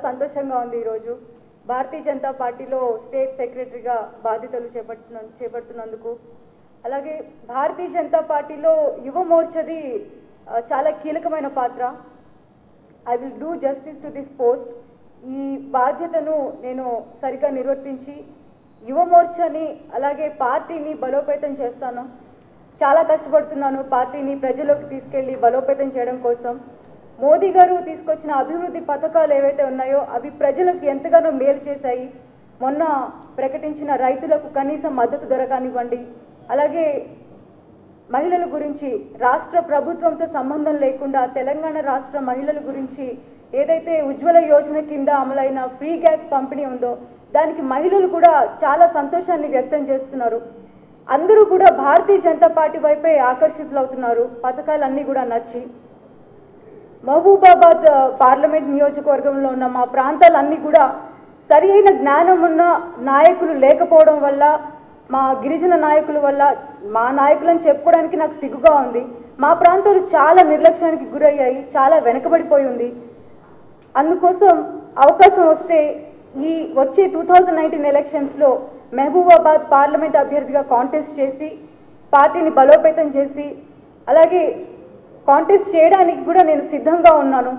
సంతోషంగా ఉంది ఈరోజు భారతీయ జనతా పార్టీలో స్టేట్ సెక్రటరీగా బాధ్యతలు చేపడుతున్న చేపడుతున్నందుకు అలాగే భారతీయ జనతా పార్టీలో యువ మోర్చది ఆ, చాలా కీలకమైన పాత్ర I will do justice to this post ఈ బాధ్యతను నేను సరిగ్గా నిర్వర్తించి యువ మోర్చాని అలాగే పార్టీని బలోపేతం చేస్తాను చాలా కష్టపడుతున్నాను పార్టీని ప్రజల్లోకి తీసుకెళ్లి బలోపేతం చేయడం కోసం మోదీ గారు తీసుకొచ్చిన అభివృద్ధి పథకాలు ఏవైతే ఉన్నాయో అవి ప్రజలకు ఎంతగానో మేలు చేశాయి మొన్న ప్రకటించిన రైతులకు కనీస మద్దతు ధర కానివ్వండి అలాగే మహిళల గురించి రాష్ట్ర ప్రభుత్వంతో సంబంధం లేకుండా తెలంగాణ రాష్ట్ర మహిళల గురించి ఏదైతే ఉజ్వల యోజన కింద అమలైన ఫ్రీ గ్యాస్ పంపిణీ ఉందో దానికి మహిళలు కూడా చాలా సంతోషాన్ని వ్యక్తం చేస్తున్నారు అందరూ కూడా భారతీయ జనతా పార్టీ వైపే ఆకర్షితులవుతున్నారు పథకాలన్నీ కూడా నచ్చి మహబూబాబాద్ ఆ, పార్లమెంట్ నియోజకవర్గంలో ఉన్న మా ప్రాంతాలన్నీ కూడా సరి అయిన జ్ఞానం ఉన్న నాయకులు లేకపోవడం వల్ల మా గిరిజన నాయకుల వల్ల మా నాయకులను చెప్పుకోవడానికి నాకు సిగ్గుగా ఉంది మా ప్రాంతాలు చాలా నిర్లక్ష్యానికి గురయ్యాయి చాలా వెనకబడిపోయి ఉంది అందుకోసం అవకాశం వస్తే ఈ వచ్చే టూ థౌజండ్ నైన్టీన్ ఎలక్షన్స్లో మహబూబాబాద్ పార్లమెంట్ అభ్యర్థిగా కాంటెస్ట్ చేసి పార్టీని బలోపేతం చేసి అలాగే కాంటెస్ట్ చేయడానికి కూడా నేను సిద్ధంగా ఉన్నాను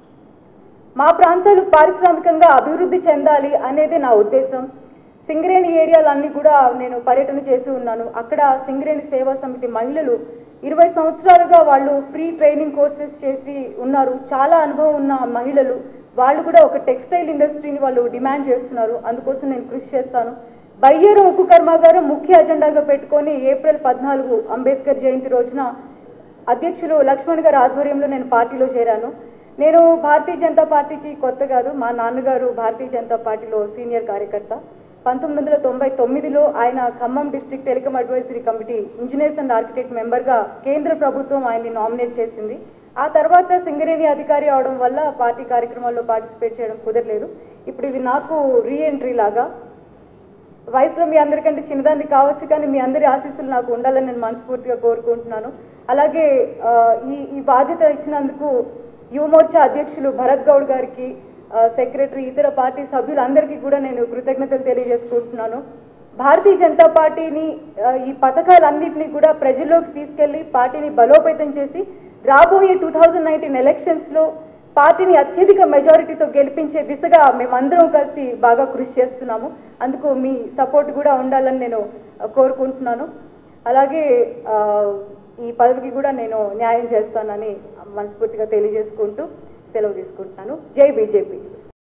మా ప్రాంతాలు పారిశ్రామికంగా అభివృద్ధి చెందాలి అనేది నా ఉద్దేశం సింగరేణి ఏరియాలన్నీ కూడా నేను పర్యటన చేసి ఉన్నాను అక్కడ సింగరేణి సేవా సమితి మహిళలు ఇరవై సంవత్సరాలుగా వాళ్ళు ఫ్రీ ట్రైనింగ్ కోర్సెస్ చేసి ఉన్నారు చాలా అనుభవం ఉన్న మహిళలు వాళ్ళు కూడా ఒక టెక్స్టైల్ ఇండస్ట్రీని వాళ్ళు డిమాండ్ చేస్తున్నారు అందుకోసం నేను కృషి చేస్తాను బయ్యేరు ఉక్కు కర్మాగారం ముఖ్య అజెండాగా పెట్టుకొని ఏప్రిల్ పద్నాలుగు అంబేద్కర్ జయంతి రోజున అధ్యక్షులు లక్ష్మణ్ గారి ఆధ్వర్యంలో నేను పార్టీలో చేరాను నేను భారతీయ జనతా పార్టీకి కొత్త కాదు మా నాన్నగారు భారతీయ జనతా పార్టీలో సీనియర్ కార్యకర్త పంతొమ్మిది వందల తొంభై తొమ్మిదిలో ఆయన Khammam district telecom advisory committee engineers and architect మెంబర్గా కేంద్ర ప్రభుత్వం ఆయన్ని నామినేట్ చేసింది ఆ తర్వాత సింగరేణి అధికారి అవడం వల్ల పార్టీ కార్యక్రమాల్లో పార్టిసిపేట్ చేయడం కుదరలేదు ఇప్పుడు ఇది నాకు రీ ఎంట్రీ లాగా వయసులో మీ అందరికంటే చిన్నదాన్ని కావచ్చు కానీ మీ అందరి ఆశీస్సులు నాకు ఉండాలని నేను మనస్ఫూర్తిగా కోరుకుంటున్నాను అలాగే ఆ, ఈ ఈ బాధ్యత ఇచ్చినందుకు యువమోర్చా అధ్యక్షులు భరత్ గౌడ్ గారికి ఆ, సెక్రటరీ ఇతర పార్టీ సభ్యులందరికీ కూడా నేను కృతజ్ఞతలు తెలియజేసుకుంటున్నాను భారతీయ జనతా పార్టీని ఆ, ఈ పథకాలన్నింటినీ కూడా ప్రజల్లోకి తీసుకెళ్లి పార్టీని బలోపేతం చేసి రాబోయే టూ థౌజండ్ నైన్టీన్ ఎలక్షన్స్లో పార్టీని అత్యధిక మెజారిటీతో గెలిపించే దిశగా మేమందరం కలిసి బాగా కృషి చేస్తున్నాము అందుకు మీ సపోర్ట్ కూడా ఉండాలని నేను ఆ, కోరుకుంటున్నాను అలాగే ఆ, ఈ పదవికి కూడా నేను న్యాయం చేస్తానని మనస్ఫూర్తిగా తెలియజేసుకుంటూ సెలవు తీసుకుంటున్నాను జై బీజేపీ